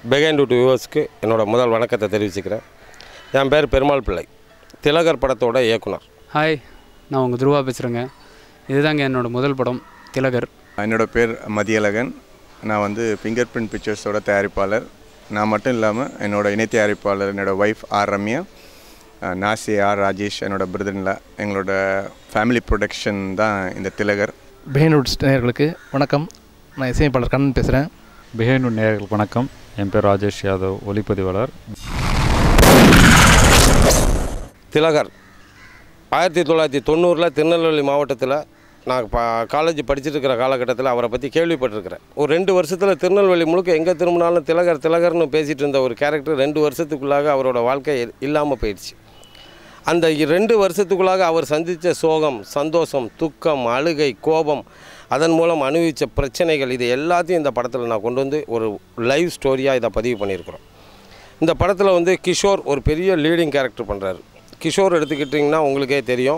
பெகைன் to வியூவர்ஸ்க்கு என்னோட முதல் வணக்கத்தை தெரிவிச்சுக்கிறேன் என் பேர் பெருமாள் பிள்ளை திலகர் படத்தோட இயக்குனர் ஹாய் நான் உங்கள் துருவா பேசுகிறேங்க இதுதாங்க என்னோட முதல் படம் திலகர் என்னோட பேர் மதியழகன் நான் வந்து ஃபிங்கர் பிரிண்ட் பிக்சர்ஸோட தயாரிப்பாளர் நான் மட்டும் இல்லாமல் என்னோட இணை தயாரிப்பாளர் என்னோட ஒய்ஃப் ஆர் ரம்யா அஹ் நாசி ஆர் ராஜேஷ் என்னோட பிரதன்லா எங்களோட ஃபேமிலி ப்ரொடக்ஷன் தான் இந்த திலகர் பெஹன்வுட்ஸ் நேயர்களுக்கு வணக்கம் நான் இசையமைப்பாளர் கண்ணன் பேசுகிறேன் பிஹைண்ட் நேயர்களுக்கு வணக்கம் என் பேர் ராஜேஷ் யாதவ் ஒளிப்பதிவாளர் திலகர் ஆயிரத்தி தொள்ளாயிரத்தி தொண்ணூறில் திருநெல்வேலி மாவட்டத்தில் நான் ப காலேஜ் படிச்சுட்டு இருக்கிற காலகட்டத்தில் அவரை பற்றி கேள்விப்பட்டிருக்கிறேன் ஒரு ரெண்டு வருஷத்தில் திருநெல்வேலி முழுக்க எங்கே திரும்பினாலும் திலகர் திலகர்னு பேசிகிட்டு இருந்த ஒரு கேரக்டர் ரெண்டு வருஷத்துக்குள்ளாக அவரோட வாழ்க்கை இல்லாமல் போயிடுச்சு அந்த இ- ரெண்டு வருஷத்துக்குள்ளாக அவர் சந்தித்த சோகம் சந்தோஷம் துக்கம் அழுகை கோபம் அதன் மூலம் அனுபவித்த பிரச்சனைகள் இது எல்லாத்தையும் இந்த படத்தில் நான் கொண்டு வந்து ஒரு லைவ் ஸ்டோரியாக இதை பதிவு பண்ணியிருக்கிறோம் இந்த படத்தில் வந்து கிஷோர் ஒரு பெரிய லீடிங் கேரக்டர் பண்ணுறாரு கிஷோர் எடுத்துக்கிட்டிங்கன்னா உங்களுக்கே தெரியும்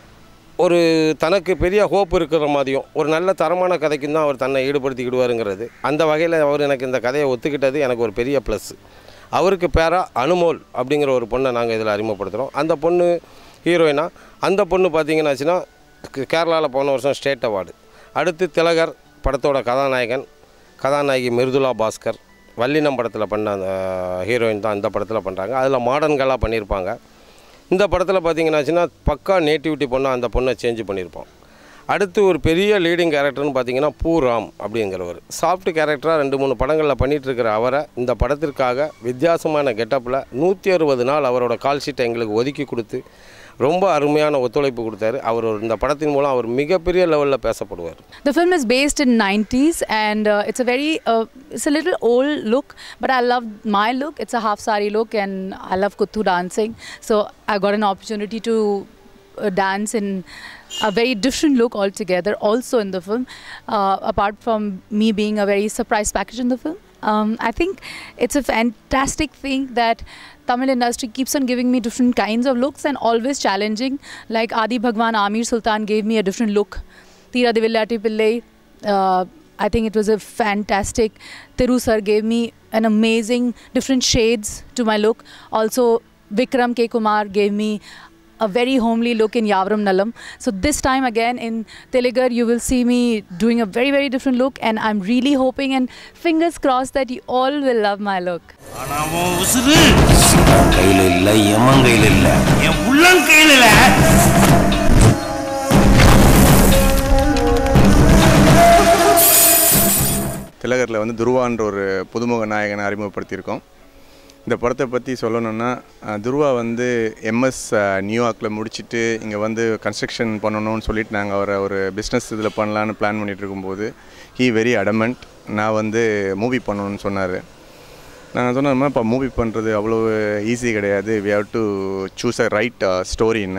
ஒரு தனக்கு பெரிய ஹோப் இருக்கிற மாதிரியும் ஒரு நல்ல தரமான கதைக்கும் தான் அவர் தன்னை ஈடுபடுத்திக்கிடுவாருங்கிறது அந்த வகையில் அவர் எனக்கு இந்த கதையை ஒத்துக்கிட்டது எனக்கு ஒரு பெரிய ப்ளஸ் அவருக்கு பேரா அனுமோல் அப்படிங்கிற ஒரு பொண்ணை நாங்கள் இதில் அறிமுகப்படுத்துகிறோம் அந்த பொண்ணு ஹீரோயினா அந்த பொண்ணு பார்த்தீங்கன்னாச்சுன்னா கேரளாவில் போன வருஷம் ஸ்டேட் அவார்டு அடுத்து திலகர் படத்தோட கதாநாயகன் கதாநாயகி மிருதுலா பாஸ்கர் வல்லினம் படத்தில் பண்ண அந்த ஹீரோயின் தான் இந்த படத்தில் பண்ணுறாங்க அதில் மாடர்ன்களாக பண்ணியிருப்பாங்க இந்த படத்தில் பார்த்தீங்கன்னாச்சுன்னா பக்கா நேட்டிவிட்டி பொண்ணை அந்த பொண்ணை சேஞ்ச் பண்ணியிருப்போம் அடுத்து ஒரு பெரிய லீடிங் கேரக்டர்னு பார்த்தீங்கன்னா பூராம் அப்படிங்கிறவர் சாஃப்ட் கேரக்டராக ரெண்டு மூணு படங்களில் பண்ணிட்டு இருக்கிற அவரை இந்த படத்திற்காக வித்தியாசமான கெட்டப்பில் நூற்றி அறுபது நாள் அவரோட கால் ஷீட்டை எங்களுக்கு ஒதுக்கி கொடுத்து ரொம்ப அருமையான ஒத்துழைப்பு கொடுத்தாரு அவர் ஒரு இந்த படத்தின் மூலம் அவர் மிகப்பெரிய லெவலில் பேசப்படுவார் The film is based in 90s and uh, it's a very uh, it's a little old look but I love my look it's a half sari look and I love kuthu dancing so I got an opportunity to uh, dance in a very different look altogether also in the film uh, apart from me being a very surprise package in the film um, I think it's a fantastic thing that Tamil industry keeps on giving me different kinds of looks and always challenging like Adi Bhagwan Amir Sultan gave me a different look Tira Devillati Pillai. Uh, I think it was a fantastic. Thiru sir gave me an amazing different shades to my look. Also, Vikram K. Kumar gave me a very homely look in Yavram Nalam. So this time again in Telugu, you will see me doing a very very different look, and I'm really hoping and fingers crossed that you all will love my look. ஆனா உன் உசுரு கையில இல்ல எமன் கையில இல்ல என் உள்ளங்கையில இல்ல திலகரில் வந்து துருவான்ற ஒரு புதுமுக நாயகனை அறிமுகப்படுத்தியிருக்கோம் இந்த படத்தை பற்றி சொல்லணுன்னா அஹ், துருவா வந்து எம்எஸ் நியூயார்க்கில் முடிச்சுட்டு இங்கே வந்து கன்ஸ்ட்ரக்ஷன் பண்ணணும்னு சொல்லிட்டு நாங்கள் அவரை ஒரு பிஸ்னஸ் இதில் பண்ணலான்னு பிளான் பண்ணிகிட்டு இருக்கும்போது ஹீ வெரி அடமெண்ட் நான் வந்து மூவி பண்ணணும்னு சொன்னார் நாங்கள் சொன்னோம்னா இப்போ மூவி பண்ணுறது அவ்வளோ ஈஸி கிடையாது we have to choose a right ஸ்டோரின்னு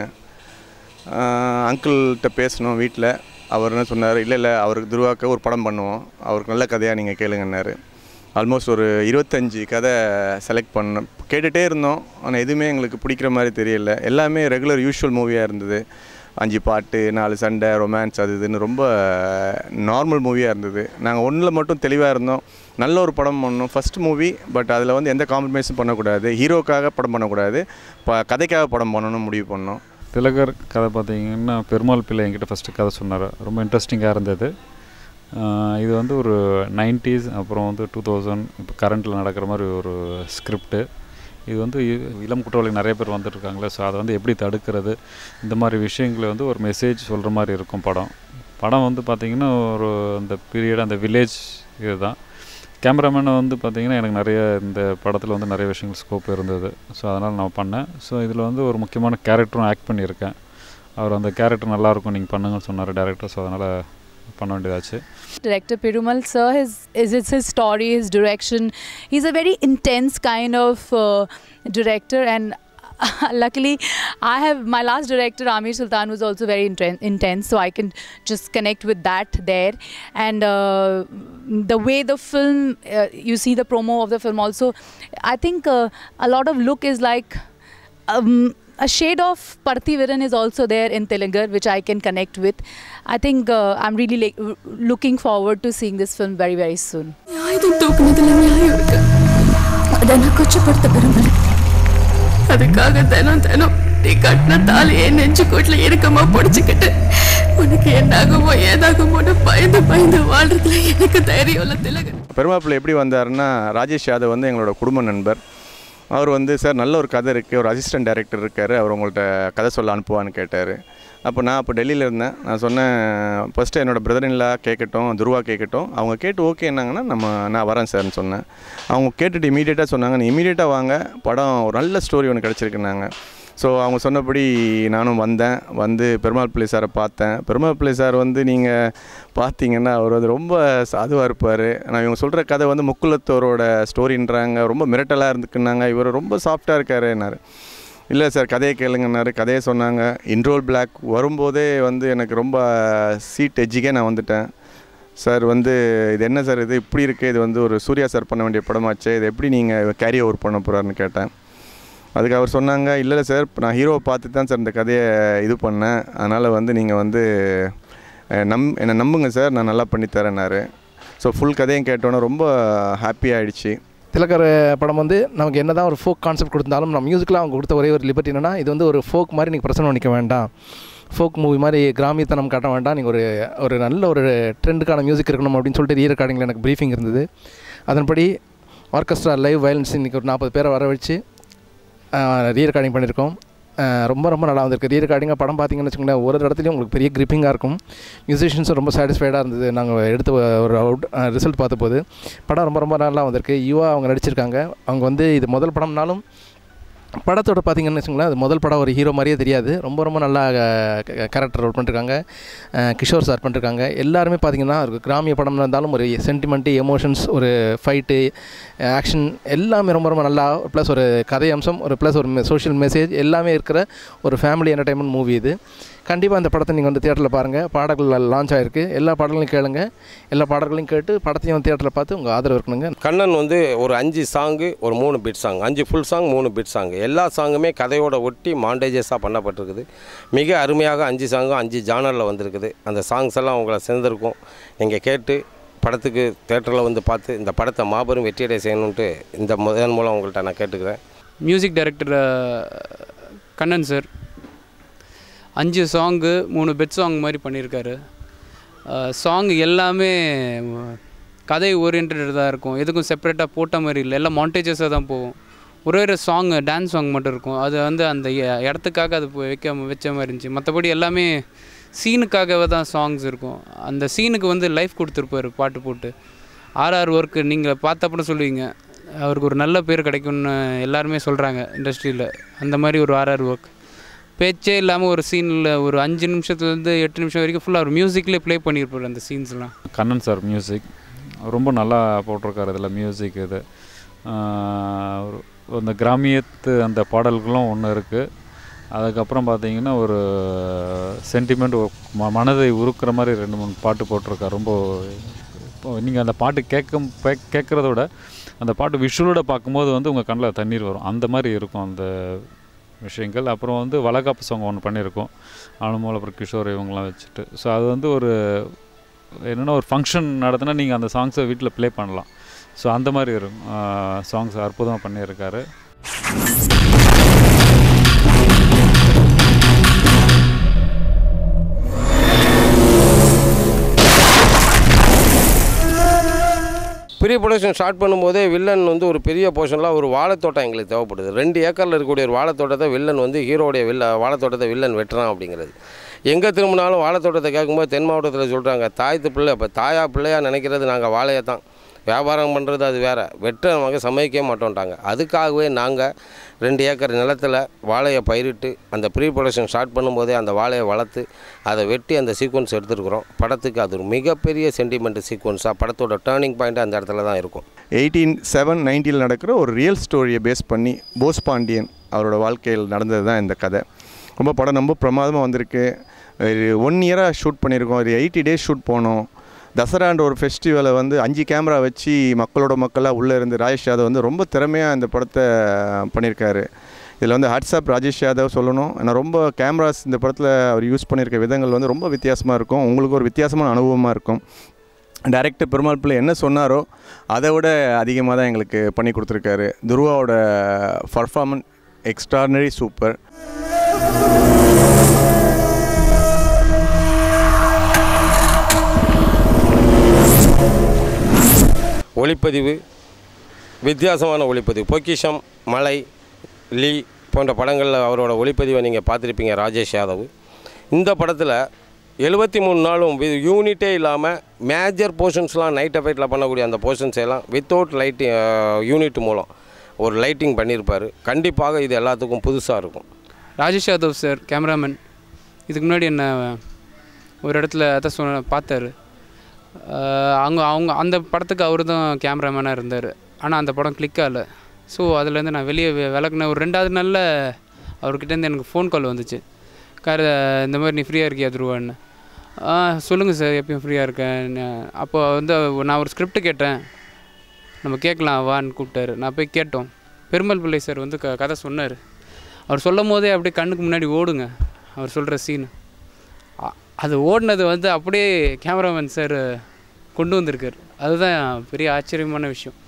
அங்கிள்கிட்ட பேசணும் வீட்டில் அவர் என்ன சொன்னார் இல்லை இல்லை அவருக்கு துருவாக்க ஒரு படம் பண்ணுவோம் அவருக்கு நல்ல கதையாக நீங்கள் கேளுங்கன்னாரு ஆல்மோஸ்ட் ஒரு இருபத்தஞ்சி கதை செலக்ட் பண்ணோம் கேட்டுகிட்டே இருந்தோம் ஆனால் எதுவுமே எங்களுக்கு பிடிக்கிற மாதிரி தெரியல எல்லாமே ரெகுலர் யூஷுவல் மூவியாக இருந்தது அஞ்சு பாட்டு நாலு சண்டை ரொமான்ஸ் அது இதுன்னு ரொம்ப நார்மல் மூவியாக இருந்தது நாங்கள் ஒன்றில் மட்டும் தெளிவாக இருந்தோம் நல்ல ஒரு படம் பண்ணோம் ஃபஸ்ட் மூவி பட் அதில் வந்து எந்த காம்ப்ரமைஸும் பண்ணக்கூடாது ஹீரோக்காக படம் பண்ணக்கூடாது ப கதைக்காக படம் பண்ணணும்னு முடிவு பண்ணோம் திலகர் கதை பார்த்தீங்கன்னா பெருமாள் பிள்ளை என்கிட்ட ஃபஸ்ட்டு கதை சொன்னார் ரொம்ப இன்ட்ரெஸ்டிங்காக இருந்தது ஆஹ் இது வந்து ஒரு நைன்ட்டீஸ் அப்புறம் வந்து டூ தௌசண்ட் இப்போ கரண்ட்டில் நடக்கிற மாதிரி ஒரு ஸ்கிரிப்டு இது வந்து இ- இளம் குற்றவாளிகள் நிறைய பேர் வந்துட்டுருக்காங்களே ஸோ அதை வந்து எப்படி தடுக்கிறது இந்த மாதிரி விஷயங்களை வந்து ஒரு மெசேஜ் சொல்கிற மாதிரி இருக்கும் படம் படம் வந்து பார்த்திங்கன்னா ஒரு அந்த பீரியட் அந்த வில்லேஜ் இதுதான் கேமராமேனை வந்து பார்த்திங்கன்னா எனக்கு நிறைய இந்த படத்தில் வந்து நிறைய விஷயங்கள் ஸ்கோப் இருந்தது ஸோ அதனால் நான் பண்ணேன் ஸோ இதில் வந்து ஒரு முக்கியமான கேரக்டரும் ஆக்ட் பண்ணியிருக்கேன் அவர் அந்த கேரக்டர் நல்லாயிருக்கும் நீங்கள் பண்ணுங்கன்னு சொன்னார் டேரக்டர் ஸோ அதனால் பண்ண வேண்டியதாச்சு Director Perumal sir, his is it's his story, his direction. He's a very intense kind of uh, director, and luckily, I have my last director Amir Sultan was also very inten- intense, so I can just connect with that there. And uh, the way the film, uh, you see the promo of the film also, I think uh, a lot of look is like. Um, a shade of Parthi Viran is also there in Telugu, which I can connect with. I think uh, I'm really like, looking forward to seeing this film very, very soon. ஆயுதம் தூக்குனதுல நியாயம் இருக்கு உன்னை நான் கொச்சப்படுத்த விரும்பல அதுக்காக தினம் தினம் நீ கட்டின தாலியே நெஞ்சு கூட்டில் இறுக்கமா பிடிச்சிக்கிட்டு உனக்கு என்னாகுமோ ஏதாகுமோன்னு பயந்து பயந்து வாழ்றதுல எனக்கு தைரியம் இல்லை திலகன் பெருமாப்பிள்ளை எப்படி வந்தாருன்னா ராஜேஷ் யாதவ் வந்து எங்களோட குடும்ப நண்பர் அவர் வந்து சார் நல்ல ஒரு கதை இருக்குது ஒரு அசிஸ்டன்ட் டைரக்டர் இருக்கார் அவர் உங்கள்கிட்ட கதை சொல்ல அனுப்புவான்னு கேட்டார் அப்போ நான் அப்போ டெல்லியில் இருந்தேன் நான் சொன்னேன் ஃபஸ்ட்டு என்னோட பிரதர் இல்லா கேட்கட்டும் துருவா கேட்கட்டும் அவங்க கேட்டு ஓகே என்னாங்கன்னா நம்ம நான் வரேன் சார்னு சொன்னேன் அவங்க கேட்டுட்டு இமீடியட்டாக சொன்னாங்க நீ இமீடியட்டாக வாங்க படம் ஒரு நல்ல ஸ்டோரி ஒன்று கிடச்சிருக்குன்னாங்க ஸோ அவங்க சொன்னபடி நானும் வந்தேன் வந்து பெருமாள் பிள்ளை சாரை பார்த்தேன் பெருமாள் பிள்ளை சார் வந்து நீங்கள் பார்த்தீங்கன்னா அவர் வந்து ரொம்ப சாதுவாக இருப்பார் நான் இவங்க சொல்கிற கதை வந்து முக்குலத்தோரோட ஸ்டோரின்றாங்க ரொம்ப மிரட்டலாக இருந்துக்குன்னாங்க இவர் ரொம்ப சாஃப்டாக இருக்காருன்னாரு இல்லை சார் கதையை கேளுங்கன்னாரு கதையை சொன்னாங்க இன்ரோல் பிளாக் வரும்போதே வந்து எனக்கு ரொம்ப சீட் எஜ்ஜிக்கே நான் வந்துட்டேன் சார் வந்து இது என்ன சார் இது இப்படி இருக்குது இது வந்து ஒரு சூர்யா சார் பண்ண வேண்டிய படமாச்சே இது எப்படி நீங்கள் கேரி ஓவர் பண்ண போகிறாருன்னு கேட்டேன் அதுக்கு அவர் சொன்னாங்க இல்லை இல்லை சார் நான் ஹீரோவை பார்த்து தான் சார் இந்த கதையை இது பண்ணேன் அதனால் வந்து நீங்கள் வந்து அஹ், நம் என்னை நம்புங்க சார் நான் நல்லா பண்ணித்தரேன்னாரு ஸோ ஃபுல் கதையும் கேட்டோன்னே ரொம்ப ஹாப்பி ஆயிடுச்சு திலகர் படம் வந்து நமக்கு என்ன தான் ஒரு ஃபோக் கான்செப்ட் கொடுத்தாலும் நம்ம மியூசிக்கில் அவங்க கொடுத்த ஒரே ஒரு லிபர்ட்டி என்னன்னா இது வந்து ஒரு ஃபோக் மாதிரி நீங்கள் பிரச்சனை பண்ணிக்க வேண்டாம் ஃபோக் மூவி மாதிரி கிராமியத்தனம் காட்ட வேண்டாம் நீங்கள் ஒரு ஒரு நல்ல ஒரு ட்ரெண்டுக்கான மியூசிக் இருக்கணும் அப்படின்னு சொல்லிட்டு ரீ ரெக்கார்டிங்கில் எனக்கு ப்ரீஃபிங் இருந்தது அதன்படி ஆர்கெஸ்ட்ரா லைவ் வயலன்ஸ் இன்றைக்கி ஒரு நாற்பது பேரை வர வச்சு ரீ ரெக்கார்டிங் பண்ணியிருக்கோம் அஹ் ரொம்ப ரொம்ப நல்லா வந்திருக்கு ரீ ரெக்கார்டிங்காக படம் பார்த்தீங்கன்னு வச்சுக்கோங்களேன் ஒரு இடத்துலையும் உங்களுக்கு பெரிய கிரிப்பிங்காக இருக்கும் மியூசிஷியன்ஸும் ரொம்ப சாட்டிஸ்ஃபைடாக இருந்தது நாங்கள் எடுத்த ஒரு அவுட் ரிசல்ட் பார்த்தபோது படம் ரொம்ப ரொம்ப நல்லா வந்திருக்கு யுவா அவங்க நடிச்சிருக்காங்க அவங்க வந்து இது முதல் படம்னாலும் படத்தோட பார்த்தீங்கன்னு வச்சுங்களேன் அது முதல் படம் ஒரு ஹீரோ மாதிரியே தெரியாது ரொம்ப ரொம்ப நல்லா கேரக்டர் ரோல் பண்ணிருக்காங்க அஹ் கிஷோர் சார் பண்ணிருக்காங்க எல்லாருமே பார்த்தீங்கன்னா ஒரு கிராமிய படம்னு இருந்தாலும் ஒரு சென்டிமெண்ட்டு எமோஷன்ஸ் ஒரு ஃபைட்டு ஆக்ஷன் எல்லாமே ரொம்ப ரொம்ப நல்லா ப்ளஸ் ஒரு கதை அம்சம் ஒரு ப்ளஸ் ஒரு சோஷியல் மெசேஜ் எல்லாமே இருக்கிற ஒரு ஃபேமிலி என்டர்டைன்மெண்ட் மூவி இது கண்டிப்பாக இந்த படத்தை நீங்கள் வந்து தியேட்டரில் பாருங்கள் பாடல்கள் லான்ச் ஆகிருக்கு எல்லா பாடல்களையும் கேளுங்க எல்லா பாடல்களையும் கேட்டு படத்தையும் தியேட்டரில் பார்த்து உங்கள் ஆதரவு இருக்கணுங்க கண்ணன் வந்து ஒரு அஞ்சு சாங்கு ஒரு மூணு பிட் சாங் அஞ்சு ஃபுல் சாங் மூணு பிட் சாங் எல்லா சாங்குமே கதையோட ஒட்டி மாண்டேஜஸாக பண்ணப்பட்டிருக்குது மிக அருமையாக அஞ்சு சாங்கும் அஞ்சு ஜானரில் வந்திருக்குது அந்த சாங்ஸ் எல்லாம் உங்களை சேர்ந்துருக்கும் நீங்கள் கேட்டு படத்துக்கு தேட்டரில் வந்து பார்த்து இந்த படத்தை மாபெரும் வெற்றியடை செய்யணுன்ட்டு இந்த முதன் மூலம் உங்கள்கிட்ட நான் கேட்டுக்கிறேன் மியூசிக் டைரக்டர் கண்ணன் சார் அஞ்சு சாங்கு மூணு பெட் சாங் மாதிரி பண்ணியிருக்காரு சாங் எல்லாமே கதை ஓரியன்டாக இருக்கும் எதுக்கும் செப்பரேட்டாக போட்ட மாதிரி இல்லை எல்லாம் மாண்டேஜஸாக தான் போகும் ஒரே ஒரு சாங் டான்ஸ் சாங் மட்டும் இருக்கும் அது வந்து அந்த இ- இடத்துக்காக அது போய் வைக்க வச்ச மாதிரி இருந்துச்சு மற்றபடி எல்லாமே சீனுக்காகவே தான் சாங்ஸ் இருக்கும் அந்த சீனுக்கு வந்து லைஃப் கொடுத்துருப்பாரு பாட்டு போட்டு ஆர்ஆர் ஒர்க்கு நீங்கள் பார்த்தப்பறம் சொல்லுவீங்க அவருக்கு ஒரு நல்ல பேர் கிடைக்கும்னு எல்லாருமே சொல்கிறாங்க இண்டஸ்ட்ரியில் அந்த மாதிரி ஒரு ஆர்ஆர் ஒர்க் பேச்சே இல்லாமல் ஒரு சீனில் ஒரு அஞ்சு நிமிஷத்துலேருந்து எட்டு நிமிஷம் வரைக்கும் ஃபுல்லாக ஒரு மியூசிக்லேயே ப்ளே பண்ணியிருப்பார் அந்த சீன்ஸ்லாம் கண்ணன் சார் மியூசிக் ரொம்ப நல்லா போட்டிருக்காரு இதில் மியூசிக் இது ஆஹ் ஒரு அந்த கிராமியத்து அந்த பாடல்களும் ஒன்று இருக்குது அதுக்கப்புறம் பார்த்தீங்கன்னா ஒரு சென்டிமெண்ட் ம மனதை உருக்குற மாதிரி ரெண்டு மூணு பாட்டு போட்டிருக்காரு ரொம்ப இப்போ நீங்கள் அந்த பாட்டு கேட்கும் கேட்குறத விட அந்த பாட்டு விஷுவலோட பார்க்கும்போது வந்து உங்கள் கண்ணில் தண்ணீர் வரும் அந்த மாதிரி இருக்கும் அந்த விஷயங்கள் அப்புறம் வந்து வளகாப்பு சாங் ஒன்று பண்ணியிருக்கோம் அனுமோல் அப்புறம் கிஷோர் இவங்கெல்லாம் வச்சுட்டு ஸோ அது வந்து ஒரு என்னென்னா ஒரு ஃபங்க்ஷன் நடத்தினா நீங்கள் அந்த சாங்ஸை வீட்டில் ப்ளே பண்ணலாம் ஸோ அந்த மாதிரி இருக்கும் சாங்ஸ் அற்புதமாக பண்ணியிருக்காரு ப்ரீ ப்ரொடக்ஷன் ஸ்டார்ட் பண்ணும்போதே வில்லன் வந்து ஒரு பெரிய போர்ஷனில் ஒரு வாழைத்தோட்டம் எங்களுக்கு தேவைப்படுது ரெண்டு ஏக்கரில் இருக்கக்கூடிய ஒரு வாழைத்தோட்டத்தை வில்லன் வந்து ஹீரோடைய வில்ல வாழைத்தோட்டத்தை வில்லன் வெட்டுறான் அப்படிங்கிறது எங்கே திரும்பினாலும் வாழைத்தோட்டத்தை கேட்கும்போது தென் மாவட்டத்தில் சொல்கிறாங்க தாய்த்து பிள்ளை இப்போ தாயா பிள்ளையா நினைக்கிறது நாங்கள் வாழையை தான் வியாபாரம் பண்ணுறது அது வேறு வெட்ட நமக்கு சமைக்கவே மாட்டோன்ட்டாங்க அதுக்காகவே நாங்கள் ரெண்டு ஏக்கர் நிலத்தில் வாழையை பயிரிட்டு அந்த ப்ரீ ப்ரொடக்ஷன் ஸ்டார்ட் பண்ணும்போதே அந்த வாழையை வளர்த்து அதை வெட்டி அந்த சீக்வன்ஸ் எடுத்துருக்குறோம் படத்துக்கு அது ஒரு மிகப்பெரிய சென்டிமெண்ட் சீக்வன்ஸாக படத்தோட டேர்னிங் பாயிண்ட் அந்த இடத்துல தான் இருக்கும் எயிட்டீன் செவன் நைன்ட்டியில் நடக்கிற ஒரு ரியல் ஸ்டோரியை பேஸ் பண்ணி போஸ் பாண்டியன் அவரோட வாழ்க்கையில் நடந்தது தான் இந்த கதை ரொம்ப படம் ரொம்ப பிரமாதமாக வந்திருக்கு ஒரு ஒன் இயராக ஷூட் பண்ணியிருக்கோம் ஒரு எயிட்டி டேஸ் ஷூட் போனோம் தசரான்ற ஒரு ஃபெஸ்டிவலை வந்து அஞ்சு கேமரா வச்சு மக்களோட மக்களாக உள்ளே இருந்து ராஜேஷ் யாதவ் வந்து ரொம்ப திறமையாக இந்த படத்தை பண்ணியிருக்காரு இதில் வந்து ஹாட்ஸ்அப் ராஜேஷ் யாதவ் சொல்லணும் ஏன்னா ரொம்ப கேமராஸ் இந்த படத்தில் அவர் யூஸ் பண்ணியிருக்க விதங்கள் வந்து ரொம்ப வித்தியாசமாக இருக்கும் உங்களுக்கு ஒரு வித்தியாசமான அனுபவமாக இருக்கும் டைரக்டர் பெருமாள் பிள்ளை என்ன சொன்னாரோ அதை விட அதிகமாக தான் எங்களுக்கு பண்ணி கொடுத்துருக்காரு துருவாவோட பர்ஃபார்மன்ஸ் எக்ஸ்ட்ரானரி சூப்பர் ஒளிப்பதிவு வித்தியாசமான ஒளிப்பதிவு பொக்கிஷம் மலை லீ போன்ற படங்களில் அவரோட ஒளிப்பதிவை நீங்கள் பார்த்துருப்பீங்க ராஜேஷ் யாதவ் இந்த படத்தில் எழுபத்தி மூணு நாளும் வி யூனிட்டே இல்லாமல் மேஜர் போர்ஷன்ஸ்லாம் நைட் எஃபெக்டில் பண்ணக்கூடிய அந்த போர்ஷன்ஸ் எல்லாம் வித்தவுட் லைட்டிங் யூனிட் மூலம் ஒரு லைட்டிங் பண்ணியிருப்பார் கண்டிப்பாக இது எல்லாத்துக்கும் புதுசாக இருக்கும் ராஜேஷ் யாதவ் சார் கேமராமேன் இதுக்கு முன்னாடி என்ன ஒரு இடத்துல அதான் சொன்ன பார்த்தாரு அவங்க அவங்க அந்த படத்துக்கு அவர் தான் கேமராமேனாக இருந்தார் ஆனால் அந்த படம் கிளிக் ஆகல ஸோ அதுலேருந்து நான் வெளியே வெ- விலகுனேன் ஒரு ரெண்டாவது நாளில் அவர்கிட்டேருந்து எனக்கு ஃபோன் கால் வந்துச்சு கார் இந்த மாதிரி நீ ஃப்ரீயாக இருக்கியா துருவான்னு ஆ சொல்லுங்கள் சார் எப்பயும் ஃப்ரீயாக இருக்கேன் அப்போ வந்து நான் ஒரு ஸ்கிரிப்ட் கேட்டேன் நம்ம கேட்கலாம் வான்னு கூப்பிட்டாரு நான் போய் கேட்டோம் பெருமாள் பிள்ளை சார் வந்து க கதை சொன்னார் அவர் சொல்லும் போதே அப்படியே கண்ணுக்கு முன்னாடி ஓடுங்க அவர் சொல்கிற சீன் அது ஓடினது வந்து அப்படியே கேமராமேன் சார் கொண்டு வந்திருக்காரு அதுதான் பெரிய ஆச்சரியமான விஷயம்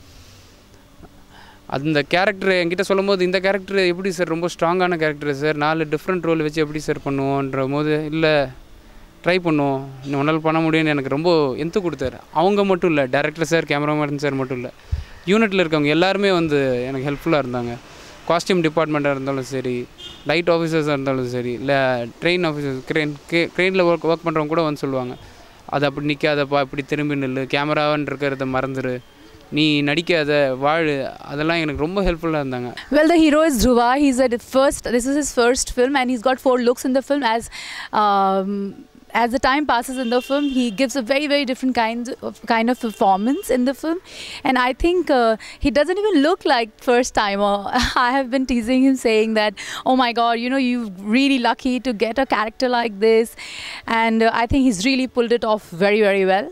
அந்த கேரக்டர் என்கிட்ட சொல்லும்போது இந்த கேரக்டர் எப்படி சார் ரொம்ப ஸ்ட்ராங்கான கேரக்டர் சார் நாலு டிஃப்ரெண்ட் ரோல் வச்சு எப்படி சார் பண்ணுவோன்ற போது இல்லை ட்ரை பண்ணுவோம் இன்னும் உன்னால் பண்ண முடியும்னு எனக்கு ரொம்ப எந்த கொடுத்தாரு அவங்க மட்டும் இல்லை டேரக்டர் சார் கேமராமேன் சார் மட்டும் இல்லை யூனிட்டில் இருக்கவங்க எல்லாருமே வந்து எனக்கு ஹெல்ப்ஃபுல்லாக இருந்தாங்க காஸ்டியூம் டிபார்ட்மெண்ட்டாக இருந்தாலும் சரி லைட் ஆஃபீஸர்ஸாக இருந்தாலும் சரி இல்லை ட்ரெயின் ஆஃபீஸர்ஸ் க்ரெயின் க்ரெயினில் ஒர்க் ஒர்க் பண்ணுறவங்க கூட வந்து சொல்லுவாங்க அது அப்படி நிற்காதப்பா இப்படி திரும்பி நில்லு கேமராவன் இருக்கிறத மறந்துடு நீ நடிக்காத வாழு அதெல்லாம் எனக்கு ரொம்ப ஹெல்ப்ஃபுல்லாக இருந்தாங்க Well, the hero is Dhruva. He's a first. This is his first film, and he's got four looks in the film. As um, as the time passes in the film, he gives a very very different kind of kind of performance in the film, and I think uh, he doesn't even look like first timer. I have been teasing him, saying that, "Oh my God, you know, you're really lucky to get a character like this," and uh, I think he's really pulled it off very very well.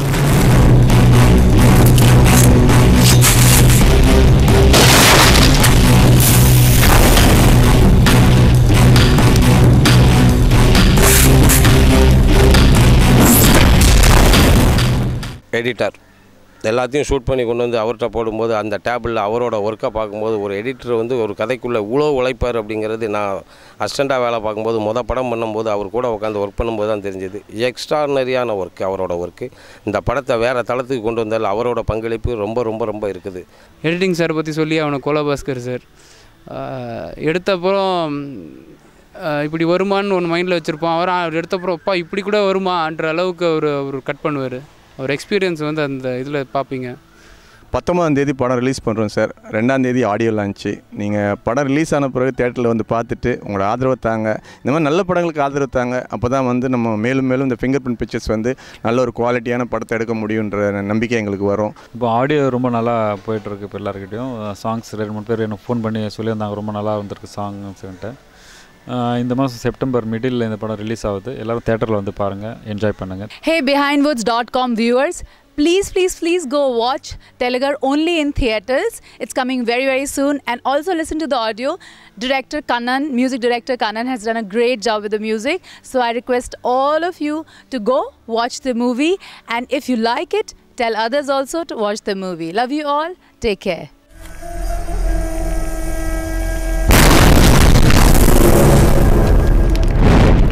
Editor எல்லாத்தையும் shoot பண்ணி கொண்டு வந்து அவர்கிட்ட போடும்போது அந்த டேபிளில் அவரோட ஒர்க்கை பார்க்கும்போது ஒரு எடிட்டர் வந்து ஒரு கதைக்குள்ளே இவ்வளோ உழைப்பார் அப்படிங்கிறது நான் அசிஸ்டண்ட்டாக வேலை பார்க்கும்போது மொதல் படம் பண்ணும்போது அவர் கூட உட்காந்து ஒர்க் பண்ணும்போது தான் தெரிஞ்சது எக்ஸ்ட்ரானரியான ஒர்க்கு அவரோட ஒர்க்கு இந்த படத்தை வேறு தளத்துக்கு கொண்டு வந்தால் அவரோட பங்களிப்பு ரொம்ப ரொம்ப ரொம்ப இருக்குது எடிட்டிங் சார் பற்றி சொல்லி அவனை கோலபாஸ்கர் சார் எடுத்தப்புறம் ஆஹ் இப்படி வருமான்னு ஒன்று மைண்டில் வச்சுருப்பான் அவர் அவர் எடுத்தப்புறம் அப்பா இப்படி கூட வருமான்ற அளவுக்கு அவர் அவர் கட் பண்ணுவார் அவர் எக்ஸ்பீரியன்ஸ் வந்து அந்த இதில் பார்ப்பீங்க பத்தொம்பதாம் தேதி படம் ரிலீஸ் பண்ணுறோம் சார் ரெண்டாம் தேதி ஆடியோ லான்ச்சு நீங்கள் படம் ரிலீஸ் ஆன பிறகு தேட்டரில் வந்து பார்த்துட்டு உங்களோட ஆதரவை தாங்க இந்த மாதிரி நல்ல படங்களுக்கு ஆதரவு தாங்க அப்போ தான் வந்து நம்ம மேலும் மேலும் இந்த ஃபிங்கர் பிரிண்ட் பிக்சர்ஸ் வந்து நல்ல ஒரு குவாலிட்டியான படத்தை எடுக்க முடியுன்ற நம்பிக்கை எங்களுக்கு வரும் இப்போ ஆடியோ ரொம்ப நல்லா போயிட்டுருக்கு இப்போ எல்லாருக்கிட்டையும் சாங்ஸ் ரெண்டு மூணு பேர் எனக்கு ஃபோன் பண்ணி சொல்லியிருந்தாங்க ரொம்ப நல்லா வந்திருக்கு சாங்ஸ்ன்ட்டு இந்த மாதம் செப்டம்பர் மிடில் இந்த படம் ரிலீஸ் ஆகுது எல்லோரும் தேட்டரில் வந்து பாருங்கள் என்ஜாய் பண்ணுங்கள் Hey, behindwoods.com viewers, please, please, please go watch Telugu only in theaters. It's coming very, very soon. And also listen to the audio. Director Kannan, music director Kannan, has done a great job with the music. So I request all of you to go watch the movie. And if you like it, tell others also to watch the movie. Love you all. Take care.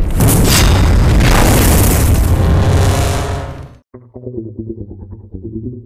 Thank you.